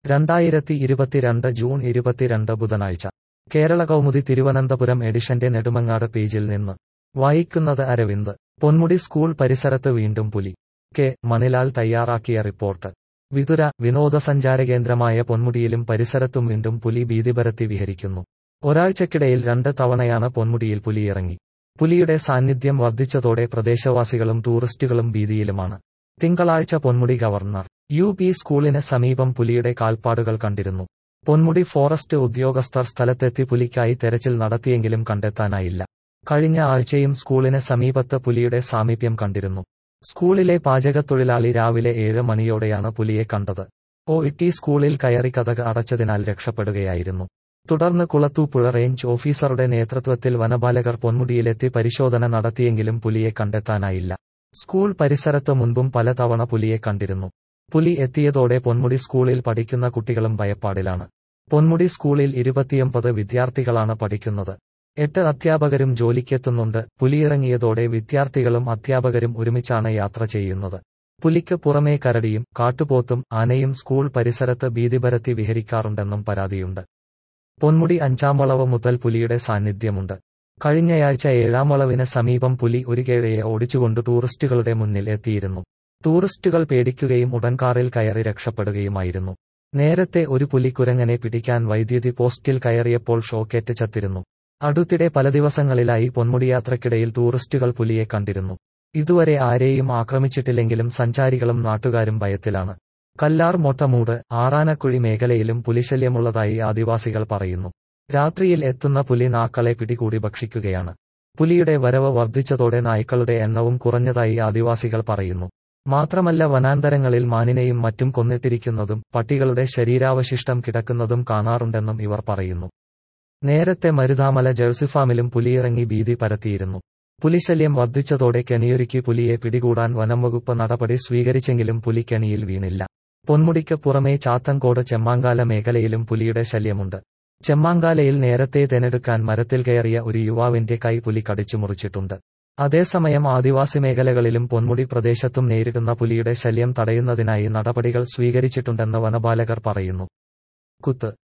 രണ്ടായിരത്തി ഇരുപത്തിരണ്ട് ജൂൺ ഇരുപത്തിരണ്ട് ബുധനാഴ്ച കേരള കൗമുദി തിരുവനന്തപുരം എഡിഷന്റെ നെടുമങ്ങാട് പേജിൽ നിന്ന് വായിക്കുന്നത് അരവിന്ദ് പൊന്മുടി സ്കൂൾ പരിസരത്ത് വീണ്ടും പുലി കെ മണിലാൽ തയ്യാറാക്കിയ റിപ്പോർട്ട് വിതുര വിനോദസഞ്ചാര കേന്ദ്രമായ പൊന്മുടിയിലും പരിസരത്തും വീണ്ടും പുലി ഭീതിപരത്തി വിഹരിക്കുന്നു ഒരാഴ്ചക്കിടയിൽ രണ്ട് തവണയാണ് പൊന്മുടിയിൽ പുലിയിറങ്ങി പുലിയുടെ സാന്നിധ്യം വർദ്ധിച്ചതോടെ പ്രദേശവാസികളും ടൂറിസ്റ്റുകളും ഭീതിയിലുമാണ് തിങ്കളാഴ്ച പൊന്മുടി ഗവർണർ യു പി സ്കൂളിന് സമീപം പുലിയുടെ കാൽപ്പാടുകൾ കണ്ടിരുന്നു പൊന്മുടി ഫോറസ്റ്റ് ഉദ്യോഗസ്ഥർ സ്ഥലത്തെത്തി പുലിക്കായി തെരച്ചിൽ നടത്തിയെങ്കിലും കണ്ടെത്താനായില്ല കഴിഞ്ഞ ആഴ്ചയും സ്കൂളിന് സമീപത്ത് പുലിയുടെ സാമീപ്യം കണ്ടിരുന്നു സ്കൂളിലെ പാചകത്തൊഴിലാളി രാവിലെ ഏഴ് മണിയോടെയാണ് പുലിയെ കണ്ടത് ഒ ഇട്ടി സ്കൂളിൽ കയറി കഥക് അടച്ചതിനാൽ രക്ഷപ്പെടുകയായിരുന്നു തുടർന്ന് കുളത്തൂപ്പുഴ റേഞ്ച് ഓഫീസറുടെ നേതൃത്വത്തിൽ വനപാലകർ പൊന്മുടിയിലെത്തി പരിശോധന നടത്തിയെങ്കിലും പുലിയെ കണ്ടെത്താനായില്ല സ്കൂൾ പരിസരത്ത് മുൻപും പലതവണ പുലിയെ കണ്ടിരുന്നു പുലി എത്തിയതോടെ പൊന്മുടി സ്കൂളിൽ പഠിക്കുന്ന കുട്ടികളും ഭയപ്പാടിലാണ് പൊന്മുടി സ്കൂളിൽ ഇരുപത്തിയൊമ്പത് വിദ്യാർത്ഥികളാണ് പഠിക്കുന്നത് എട്ട് അധ്യാപകരും ജോലിക്കെത്തുന്നുണ്ട് പുലിയിറങ്ങിയതോടെ വിദ്യാർത്ഥികളും അധ്യാപകരും ഒരുമിച്ചാണ് യാത്ര ചെയ്യുന്നത് പുലിക്ക് പുറമേ കരടിയും കാട്ടുപോത്തും ആനയും സ്കൂൾ പരിസരത്ത് ഭീതിപരത്തി വിഹരിക്കാറുണ്ടെന്നും പരാതിയുണ്ട് പൊന്മുടി അഞ്ചാം വളവ് മുതൽ പുലിയുടെ സാന്നിധ്യമുണ്ട് കഴിഞ്ഞയാഴ്ച ഏഴാം വളവിന് സമീപം പുലി ഒരു കേഴയെ ഓടിച്ചുകൊണ്ട് ടൂറിസ്റ്റുകളുടെ മുന്നിൽ എത്തിയിരുന്നു ടൂറിസ്റ്റുകൾ പേടിക്കുകയും ഉടൻ കാറിൽ കയറി രക്ഷപ്പെടുകയുമായിരുന്നു നേരത്തെ ഒരു പുലിക്കുരങ്ങനെ പിടിക്കാൻ വൈദ്യുതി പോസ്റ്റിൽ കയറിയപ്പോൾ ഷോക്കേറ്റ് ചത്തിരുന്നു അടുത്തിടെ പല ദിവസങ്ങളിലായി പൊന്മുടിയാത്രക്കിടയിൽ ടൂറിസ്റ്റുകൾ പുലിയെ കണ്ടിരുന്നു ഇതുവരെ ആരെയും ആക്രമിച്ചിട്ടില്ലെങ്കിലും സഞ്ചാരികളും നാട്ടുകാരും ഭയത്തിലാണ് കല്ലാർ മൊട്ടമൂട് ആറാനക്കുഴി മേഖലയിലും പുലിശല്യമുള്ളതായി ആദിവാസികൾ പറയുന്നു രാത്രിയിൽ എത്തുന്ന പുലി നാക്കളെ പിടികൂടി ഭക്ഷിക്കുകയാണ് പുലിയുടെ വരവ് വർദ്ധിച്ചതോടെ നായ്ക്കളുടെ എണ്ണവും കുറഞ്ഞതായി ആദിവാസികൾ പറയുന്നു മാത്രമല്ല വനാന്തരങ്ങളിൽ മാനിനെയും മറ്റും കൊന്നിട്ടിരിക്കുന്നതും പട്ടികളുടെ ശരീരാവശിഷ്ടം കിടക്കുന്നതും കാണാറുണ്ടെന്നും ഇവർ പറയുന്നു നേരത്തെ മരുതാമല ജേഴ്സിഫാമിലും പുലിയിറങ്ങി ഭീതി പരത്തിയിരുന്നു പുലിശല്യം വർദ്ധിച്ചതോടെ കെണിയൊരുക്കി പുലിയെ പിടികൂടാൻ വനംവകുപ്പ് നടപടി സ്വീകരിച്ചെങ്കിലും പുലി കെണിയിൽ വീണില്ല പൊന്മുടിക്ക് പുറമേ ചാത്തങ്കോട് ചെമ്മാങ്കാല മേഖലയിലും പുലിയുടെ ശല്യമുണ്ട് ചെമ്മാങ്കാലയിൽ നേരത്തെ തെനെടുക്കാൻ മരത്തിൽ കയറിയ ഒരു യുവാവിന്റെ കൈ പുലി കടിച്ചു മുറിച്ചിട്ടുണ്ട് അതേസമയം ആദിവാസി മേഖലകളിലും പൊന്മുടി പ്രദേശത്തും നേരിടുന്ന പുലിയുടെ ശല്യം തടയുന്നതിനായി നടപടികൾ സ്വീകരിച്ചിട്ടുണ്ടെന്ന് വനപാലകർ പറയുന്നു കുത്ത്